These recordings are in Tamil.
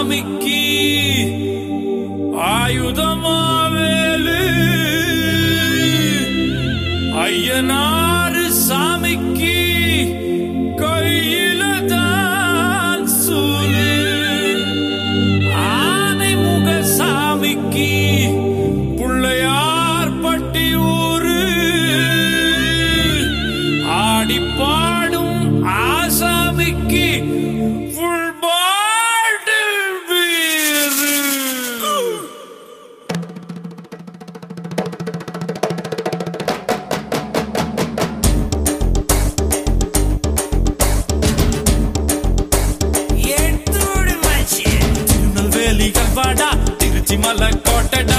சாமிக்கு ஆயுதமாவேலு ஐயனாறு சாமிக்கு கையில தான் சூது ஆனைமுக சாமிக்கு புள்ளையார் பட்டி ஊரு ஆடி பாடும் ஆசாமிக்கு full bottle beer. திருநெல்வேலிகள் வாடா திருச்சி மலை கோட்டடா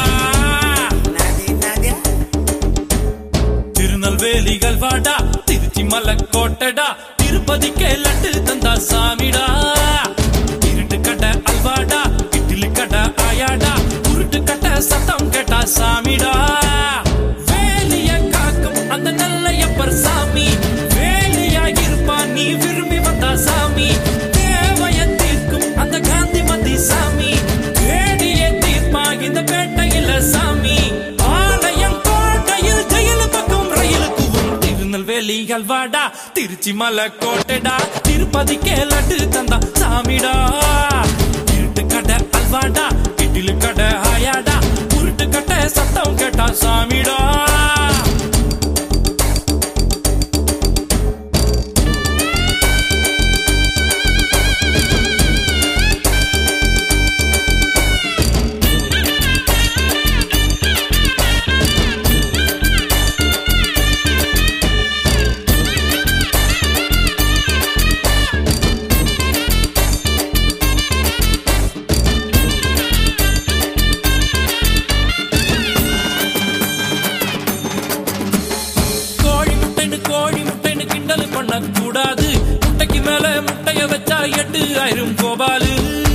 திருநெல்வேலிகள் வாடா திருச்சி மலை கோட்டடா திருப்பதிக்கே லட்டு தந்தா சாமிடா இருட்டு கடை அல்வாடா இட்லி கடை ஆயாடா உருட்டு கடை சத்தம் கேட்டா சாமிடா வேலிய காக்கும் அந்த நல்லையப்பர் சாமி வேலியா இருப்பா நீ விரும்பி வந்தா சாமி தேவைய தீர்க்கும் அந்த காந்தி மதி சாமி வேடிய தீர்ப்பா இந்த பேட்டையில சாமி ஆலயம் கோட்டையில் ஜெயில் பக்கம் ரயிலுக்குவும் திருநெல்வேலி அல்வாடா திருச்சி மலை கோட்டைடா திருப்பதிக்கே லட்டு தந்தா சாமிடா இருட்டு கடை அல்வாடா இட்லி கடை ஆயாடா உருட்டு கடை சத்தம் கேட்டா சாமிடா கோழி முட்டைன்னு கோழி முட்டைன்னு கிண்டல் பண்ண கூடாது முட்டைக்கு மேல முட்டைய வச்சா எட்டு ஆயிரம் கோபாலு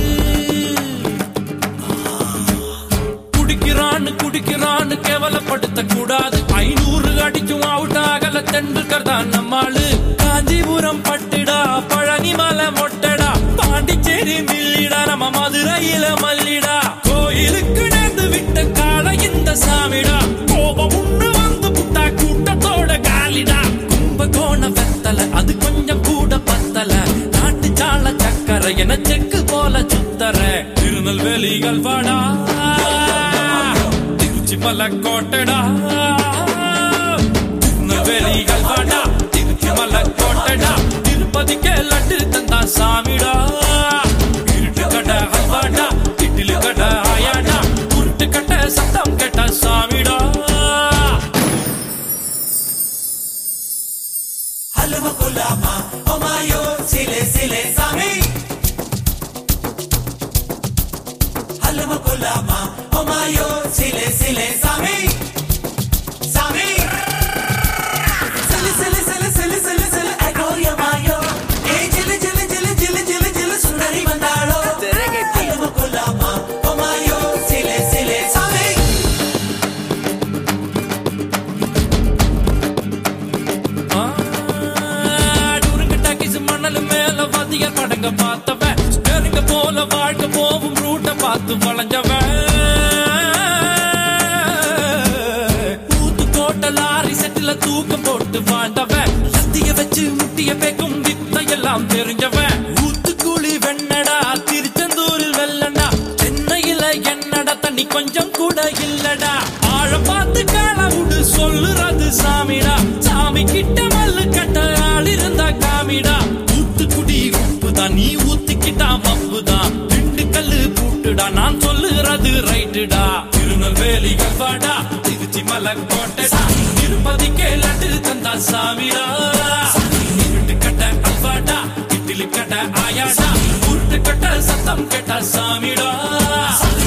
குடிக்கிறான்னு குடிக்கிறான்னு கேவலப்படுத்த கூடாது ஐநூறு அடிச்சும் அவுட் ஆகல தெண்டுக்கர் தான் நம்மாளு காஞ்சிபுரம் பட்டுடா பழனி மலை மொட்டடா பாண்டிச்சேரி மில்லிடா நம்ம மதுரையில மல்லிடா கோயிலுக்கு நேர்ந்து விட்ட கால இந்த சாமிடா கோபம் உண்டு வந்து புட்டா கூட்டத்தோட காலிடா கும்பகோண வெத்தல அது கொஞ்சம் கூட பத்தல நாட்டு சால சக்கரை என செக்கு போல சுத்தர திருநெல்வேலிகள் வாடா திருச்சி மலை கோட்டடா திருநெல்வேலிகள் வாடா திருச்சி மலை கோட்டடா திருப்பதிக்கே லட்டு தந்தா சாமிடா இருட்டு கடை அல்வாடா இட்லி கடை ஆயாடா உருட்டு கடை சத்தம் கேட்ட சாமிடா ಹಲವು ಗುಲಾಮ ಒಮಾಯೋ ಸಿಲೆ ಸಿಲೆ ಸಾಮಿ ಹಲವು ಗುಲಾಮ ಒಮಾಯೋ ಸಿಲೆ ಸಿಲೆ ಸಾಮಿ ಸಾಮಿ ಸಿಲೆ ಸಿಲೆ ಸಿಲೆ ಸಿಲೆ ಸಿಲೆ ಸಿಲೆ ಅಗೋರ್ಯ ಮಾಯೋ ಏ ಜಿಲೆ ಜಿಲೆ ಜಿಲೆ ಜಿಲೆ ಜಿಲೆ ಜಿಲೆ ಸುಂದರಿ ಬಂದಾಳೋ ಹಲವು ಗುಲಾಮ ಒಮಾಯೋ ಸಿಲೆ ಸಿಲೆ ಸಾಮಿ டூருங்க டாக்கிஸ் மணல் மேல வதிய படங்க பார்த்தவன் ஸ்டேரிங்க போல வாழ்க்கை போகும் ரூட்ட பார்த்து வளைஞ்சவன் ஊத்து கோட்டை லாரி செட்டில தூக்கம் போட்டு வாழ்ந்தவன் லத்திய வச்சு முட்டிய பேக்கும் வித்தையெல்லாம் தெரிஞ்சவன் ஊத்துக்குழி வெண்ணடா திருச்செந்தூரில் வெள்ளடா சென்னையில என்னடா தண்ணி கொஞ்சம் கூட இல்லடா ஆழ பார்த்து கால விடு சொல்லுறது சாமிடா சாமி கிட்ட மல்லு கட்ட ஆள் இருந்தா காமிடா ஊத்துக்குடி உப்புதான் நீ ஊத்திக்கிட்டா மப்புதான் ரெண்டு கல்லு பூட்டுடா நான் சொல்லுறது ரைட்டுடா திருநெல்வேலிகள் வாடா திருச்சி மலை கோட்டைடா திருப்பதிக்கே லட்டு தந்தா சாமிடா இருட்டு கட்ட அல்வாடா இட்லி கட்ட ஆயாடா உருட்டு கட்ட சத்தம் கேட்டா சாமிடா